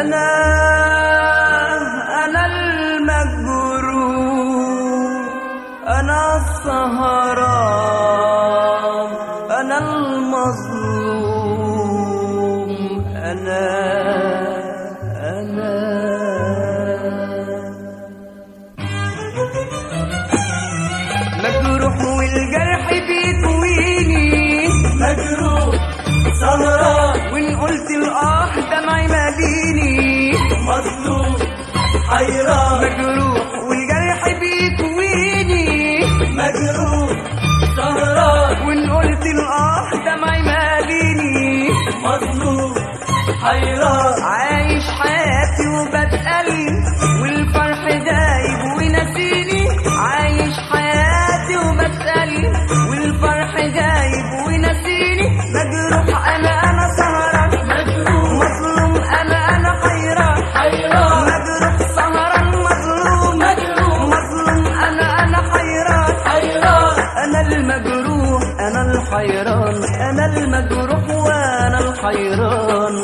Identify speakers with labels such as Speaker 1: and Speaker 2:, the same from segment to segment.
Speaker 1: أنا أنا المجروح أنا السهران أنا المظلوم أنا أنا مجروح والجرح بيكويني
Speaker 2: مجروح سهران
Speaker 1: وإن قلت الآه دمعي ماليني
Speaker 2: مظلوم حيران
Speaker 1: مجروح والجرح بيكويني
Speaker 2: مجروح سهران
Speaker 1: وإن قلت الآه دمعي ماليني
Speaker 2: مظلوم حيران
Speaker 1: عايش حياتي وبتألم والفرح دايب ونسيني عايش حياتي وبتألم والفرح دايب ونسيني مجروح أنا أنا سهران
Speaker 2: مجروح
Speaker 1: مظلوم أنا أنا حيران
Speaker 2: حيران
Speaker 1: مجروح سهران مظلوم
Speaker 2: مجروح
Speaker 1: مظلوم أنا أنا حيران
Speaker 2: حيران
Speaker 1: أنا المجروح أنا الحيران أنا المجروح وأنا الحيران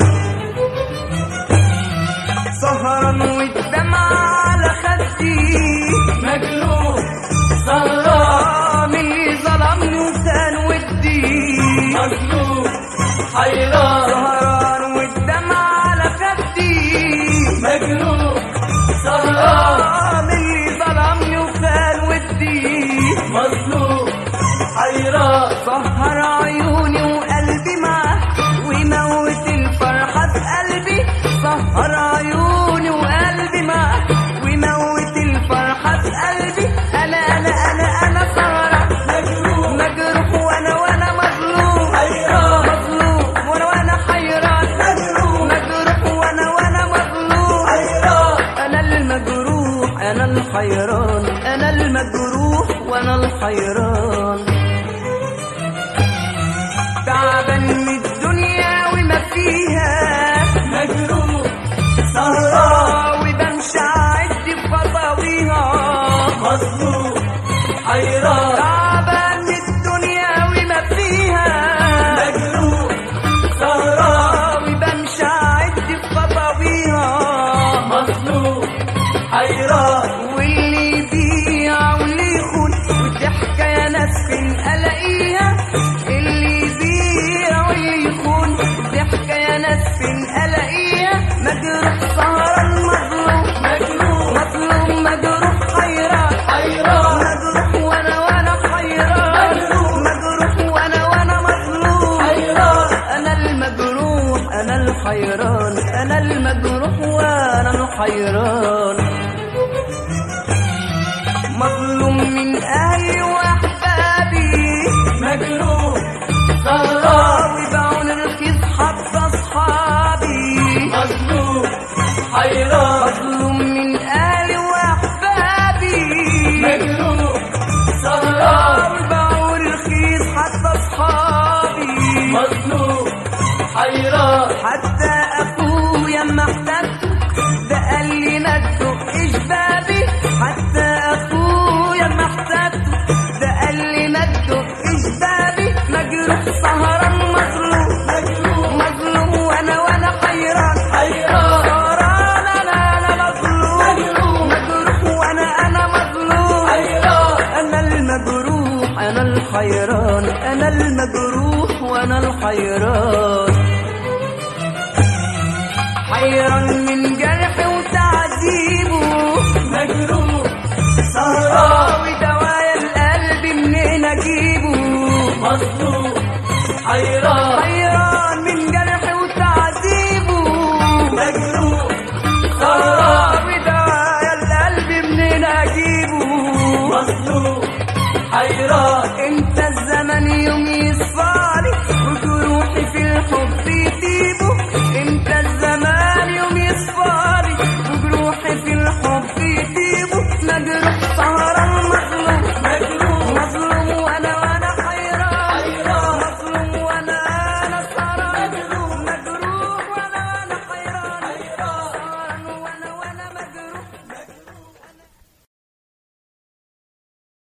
Speaker 1: سهران والدمع على خدي
Speaker 2: مجروح سهران
Speaker 1: آه من اللي ظلمني وكان ودي
Speaker 2: مظلوم حيران
Speaker 1: سهران والدمع على خدي
Speaker 2: مجروح سهران
Speaker 1: آه من اللي ظلمني وكان ودي
Speaker 2: مظلوم حيران
Speaker 1: سهر عيوني وقلبي معاه ويموت الفرحة في قلبي سهر عيوني وقلبي معاه ويموت الفرحة في قلبي أنا أنا أنا أنا سهرة
Speaker 2: مجروح
Speaker 1: مجروح وأنا وأنا مظلوم
Speaker 2: حيران
Speaker 1: مظلوم وأنا وأنا حيران
Speaker 2: مجروح
Speaker 1: مجروح وأنا وأنا مظلوم
Speaker 2: حيران
Speaker 1: أنا المجروح أنا الحيران أنا المجروح وأنا الحيران تعبان من الدنيا وما فيها
Speaker 2: مجروح سهران
Speaker 1: آه وبمشي أعد في خطاويها
Speaker 2: مظلوم حيران
Speaker 1: تعبان من الدنيا وما فيها
Speaker 2: مجروح سهران
Speaker 1: آه وبمشي أعد في خطاويها
Speaker 2: مظلوم حيران
Speaker 1: واللي يبيع واللي يخون والضحكة يا ناس فين ألاقيها اللي يبيع واللي يخون والضحكة يا ناس فين ألاقيها مجروح سهران مظلوم
Speaker 2: مجروح
Speaker 1: مظلوم مجروح حيران
Speaker 2: حيران
Speaker 1: مجروح وأنا وأنا حيران مجروح وأنا وأنا مظلوم
Speaker 2: حيران
Speaker 1: أنا المجروح أنا الحيران أنا المجروح وأنا الحيران مظلوم من أهلي وأحبابي
Speaker 2: مجروح سهران
Speaker 1: وبعون رخيص حتى أصحابي
Speaker 2: مظلوم حيران
Speaker 1: مظلوم من أهلي وأحبابي
Speaker 2: مجروح سهران
Speaker 1: وبعون رخيص حتى أصحابي
Speaker 2: مظلوم حيران
Speaker 1: حتى أخويا ما احتجته ده قال لي ما تدقش بابي حتى أخويا ما احتجته ده قال لي ما تدقش بابي مجروح سهران مظلوم
Speaker 2: مجروح
Speaker 1: مظلوم وأنا وأنا حيران
Speaker 2: حيران
Speaker 1: سهران أنا أنا مظلوم مجروح وأنا أنا مظلوم
Speaker 2: حيران
Speaker 1: أنا المجروح أنا الحيران أنا المجروح وأنا الحيران حيران من جرح وتعذيبه
Speaker 2: مجروح سهران
Speaker 1: ودوايا القلب منين أجيبه
Speaker 2: مظلوم حيران
Speaker 1: حيران من جرح وتعذيبه
Speaker 2: مجروح سهران
Speaker 1: ودوايا القلب منين أجيبه
Speaker 2: مظلوم حيران
Speaker 1: انت الزمن يوم